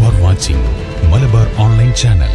are watching Malabar Online Channel.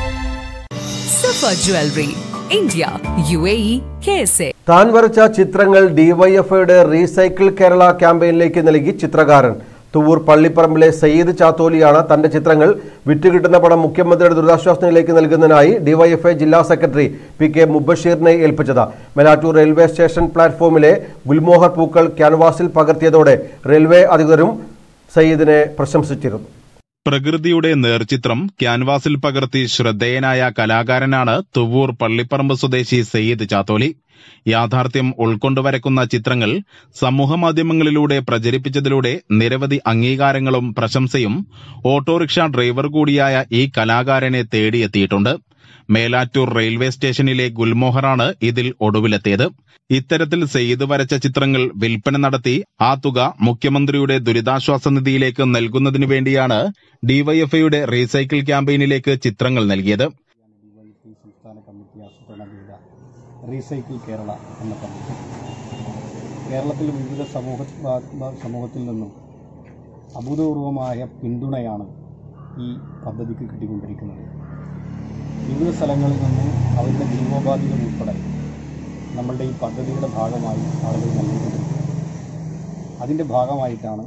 Safa Jewelry, India, UAE, KSA. താൻ വരച്ച ചിത്രങ്ങൾ ഡിവൈഎഫ്ഐയുടെ റീസൈക്കിൾ കേരള ക്യാമ്പയിനിലേക്ക് നൽകി ചിത്രകാരൻ തുവൂർ പള്ളിപ്പറമ്പിലെ സയ്യിദ് ചാത്തോലിയാണ് തന്റെ ചിത്രങ്ങൾ വിറ്റുകിട്ടുന്ന പണം മുഖ്യമന്ത്രിയുടെ ദുരിതാശ്വാസ നിധിയിലേക്ക് നൽകുന്നതിനായി ഡിവൈഎഫ്ഐ ജില്ലാ സെക്രട്ടറി പി കെ മുബഷീറിനെ ഏൽപ്പിച്ചത് മെലാറ്റൂർ റെയിൽവേ സ്റ്റേഷൻ പ്ലാറ്റ്ഫോമിലെ ഗുൽമോഹർ പൂക്കൾ ക്യാൻവാസിൽ പകർത്തിയതോടെ റെയിൽവേ അധികൃതരും സയ്യിദിനെ പ്രശംസിച്ചിരുന്നു പ്രകൃതിയുടെ നേർചിത്രം ക്യാൻവാസിൽ പകർത്തി ശ്രദ്ധേയനായ കലാകാരനാണ് തുവൂർ പള്ളിപ്പറമ്പ് സ്വദേശി സയ്യിദ് ചാത്തോലി യാഥാർത്ഥ്യം ഉൾക്കൊണ്ടു വരക്കുന്ന ചിത്രങ്ങൾ സമൂഹമാധ്യമങ്ങളിലൂടെ പ്രചരിപ്പിച്ചതിലൂടെ നിരവധി അംഗീകാരങ്ങളും പ്രശംസയും ഓട്ടോറിക്ഷ ഡ്രൈവർ കൂടിയായ ഈ കലാകാരനെ തേടിയെത്തിയിട്ടുണ്ട് മേലാറ്റൂർ റെയിൽവേ സ്റ്റേഷനിലെ ഗുൽമോഹറാണ് ഇതിൽ ഒടുവിലെത്തിയത് ഇത്തരത്തിൽ സെയ്ത് വരച്ച ചിത്രങ്ങൾ വിൽപ്പന നടത്തി ആ തുക മുഖ്യമന്ത്രിയുടെ ദുരിതാശ്വാസ നിധിയിലേക്ക് നൽകുന്നതിനു വേണ്ടിയാണ് ഡിവൈഎഫ്ഐയുടെ റീസൈക്കിൾ ക്യാമ്പയിനിലേക്ക് ചിത്രങ്ങൾ നൽകിയത് ഡിവൈഎഫ്ഐ സംസ്ഥാന കമ്മിറ്റി ആസൂത്രണം ചെയ്ത റീസൈക്കിൾ കേരള എന്ന പദ്ധതി കേരളത്തിൽ വിവിധ സമൂഹ സമൂഹത്തിൽ നിന്നും അഭൂതപൂർവമായ പിന്തുണയാണ് ഈ പദ്ധതിക്ക് കിട്ടിക്കൊണ്ടിരിക്കുന്നത് വിവിധ സ്ഥലങ്ങളിൽ നിന്ന് അവരുടെ ജീവോപാധികൾ ഉൾപ്പെടെ നമ്മളുടെ ഈ പദ്ധതിയുടെ ഭാഗമായി ആളുകൾ നൽകിക്കൊണ്ടിരിക്കുന്നത് അതിൻ്റെ ഭാഗമായിട്ടാണ്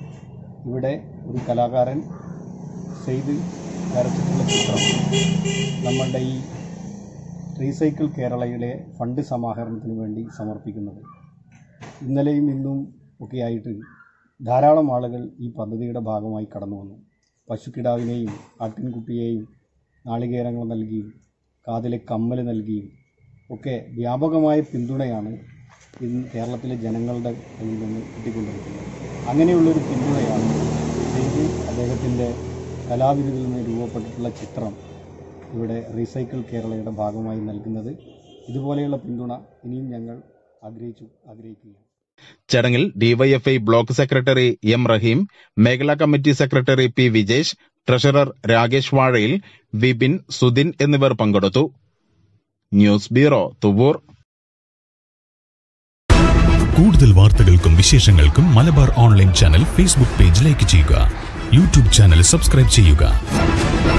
ഇവിടെ ഒരു കലാകാരൻ ചെയ്ത് വരച്ചിട്ടുള്ള ചിത്രം നമ്മളുടെ ഈ റീസൈക്കിൾ കേരളയുടെ ഫണ്ട് സമാഹരണത്തിന് വേണ്ടി സമർപ്പിക്കുന്നത് ഇന്നലെയും ഇന്നും ഒക്കെയായിട്ട് ധാരാളം ആളുകൾ ഈ പദ്ധതിയുടെ ഭാഗമായി കടന്നു വന്നു പശുക്കിടാവിനെയും ആട്ടിൻകുട്ടിയെയും നാളികേരങ്ങൾ നൽകിയും കാതിലെ കമ്മൽ നൽകിയും ഒക്കെ വ്യാപകമായ പിന്തുണയാണ് ഇന്ന് കേരളത്തിലെ ജനങ്ങളുടെ കയ്യിൽ നിന്ന് കിട്ടിക്കൊണ്ടിരിക്കുന്നത് അങ്ങനെയുള്ളൊരു പിന്തുണയാണ് ചെയ്ത് അദ്ദേഹത്തിൻ്റെ കലാവിരുതിൽ നിന്ന് രൂപപ്പെട്ടിട്ടുള്ള ചിത്രം ഇവിടെ റീസൈക്കിൾ കേരളയുടെ ഭാഗമായി നൽകുന്നത് ഇതുപോലെയുള്ള പിന്തുണ ഇനിയും ഞങ്ങൾ ആഗ്രഹിച്ചു ആഗ്രഹിക്കുകയാണ് ചടങ്ങിൽ DYFI block secretary M Rahim മേഖലാ committee secretary P Vijesh treasurer Rakesh Vazhayil Vipin സുദിൻ എന്നിവർ പങ്കെടുത്തു ന്യൂസ് ബ്യൂറോ തുവൂർ കൂടുതൽ വാർത്തകൾക്കും വിശേഷങ്ങൾക്കും Malabar online channel Facebook page like ചെയ്യുക യൂട്യൂബ് ചാനൽ സബ്സ്ക്രൈബ് ചെയ്യുക